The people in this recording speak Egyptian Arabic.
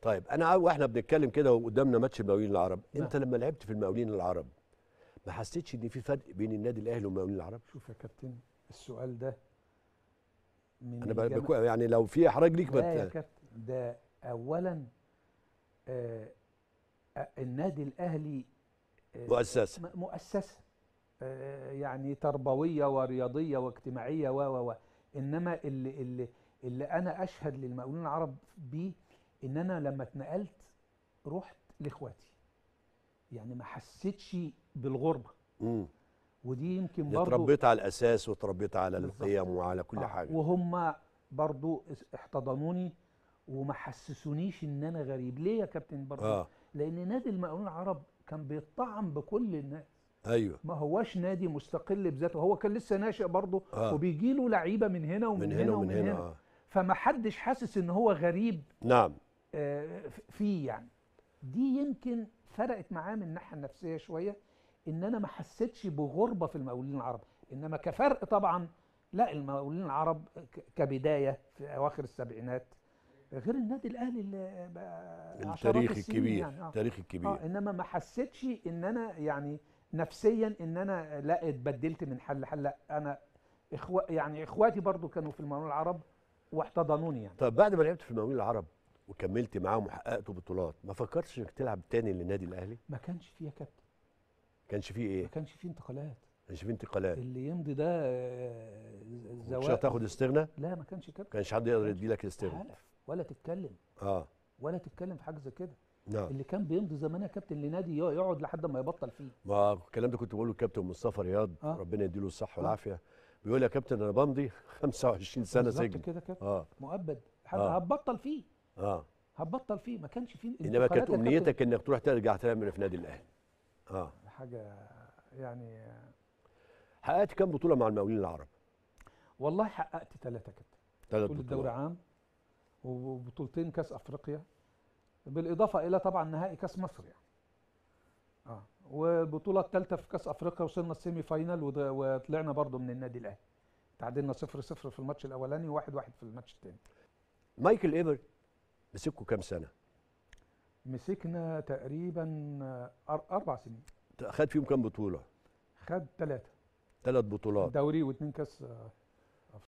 طيب انا عاو- واحنا بنتكلم كده وقدامنا ماتش المقاولين العرب نعم. انت لما لعبت في المقاولين العرب ما حسيتش ان في فرق بين النادي الاهلي والمقاولين العرب شوف يا كابتن السؤال ده من انا ب- الجما- بكو يعني لو في احراج ليك لا يا ما ت- كابتن ده اولا آه آه، النادي الاهلي آه، مؤسسه م- مؤسسه آه، يعني تربويه ورياضيه واجتماعيه و و و انما اللي اللي اللي انا اشهد للمقاولين العرب بيه ان انا لما اتنقلت رحت لاخواتي يعني ما حسيتش بالغربه امم ودي يمكن برضو اتربيت على الاساس وتربيت على بالظبط. القيم وعلى كل آه، حاجه وهم برضو اس- احتضنوني وما حسسونيش ان انا غريب ليه يا كابتن برضو اه لان نادي المقاولين العرب كان بيطعم بكل الناس ايوه ما هواش نادي مستقل بذاته هو كان لسه ناشئ برضه آه. وبيجي له لعيبه من هنا ومن من هنا, هنا ومن ومن هنا اه فما حدش حاسس ان هو غريب نعم آه، ف- فيه يعني دي يمكن فرقت معاه من الناحيه النفسيه شويه ان انا ما حسيتش بغربه في المقاولين العرب انما كفرق طبعا لا المقاولين العرب ك- كبدايه في اواخر السبعينات غير النادي الاهلي اللي بقى عشرات التاريخ السنين الكبير يعني آه. التاريخ الكبير اه انما ما حسيتش ان انا يعني نفسيا ان انا لا اتبدلت من حل لحل لا انا إخوة يعني اخواتي برضو كانوا في المقاولين العرب واحتضنوني يعني طب بعد ما لعبت في المقاولين العرب وكملت معاهم وحققت بطولات ما فكرتش انك تلعب تاني للنادي الاهلي ما كانش فيها كابتن كانش فيه ما ايه كانش فيه انتقالات ما كانش فيه انتقالات اللي يمضي ده آه، مش زواج هتاخد استغنى لا ما كانش كابتن ما كانش حد يقدر يدي لك الاستغنى حلف ولا تتكلم اه ولا تتكلم في حاجه زي كده نعم اللي كان بيمضي زمان يا كابتن لنادي يقعد لحد ما يبطل فيه ما الكلام ده كنت بقوله للكابتن مصطفى رياض آه. ربنا يديله الصحه آه. والعافيه بيقول يا كابتن انا بمضي 25 سنه بالظبط سجن كده كابتن اه مؤبد حد آه. هتبطل فيه اه هتبطل فيه ما كانش فيه انما انتقالات كانت يا كابتن. امنيتك انك تروح ترجع تعمل في نادي الاهلي اه حاجه يعني حققت كام بطوله مع المقاولين العرب والله حققت ثلاثه كابتن ثلاث بطوله دوري بطولات عام وبطولتين كاس افريقيا بالاضافه الى طبعا نهائي كاس مصر يعني اه والبطوله الثالثه في كاس افريقيا وصلنا السيمي فاينال وده- وطلعنا برضو من النادي الاهلي تعادلنا 0 0 في الماتش الاولاني وواحد واحد في الماتش الثاني مايكل ايبر مسكه كام سنه مسكنا تقريبا أر- اربع سنين خد فيهم كام بطوله خد ثلاثه ثلاث بطولات دوري واثنين كاس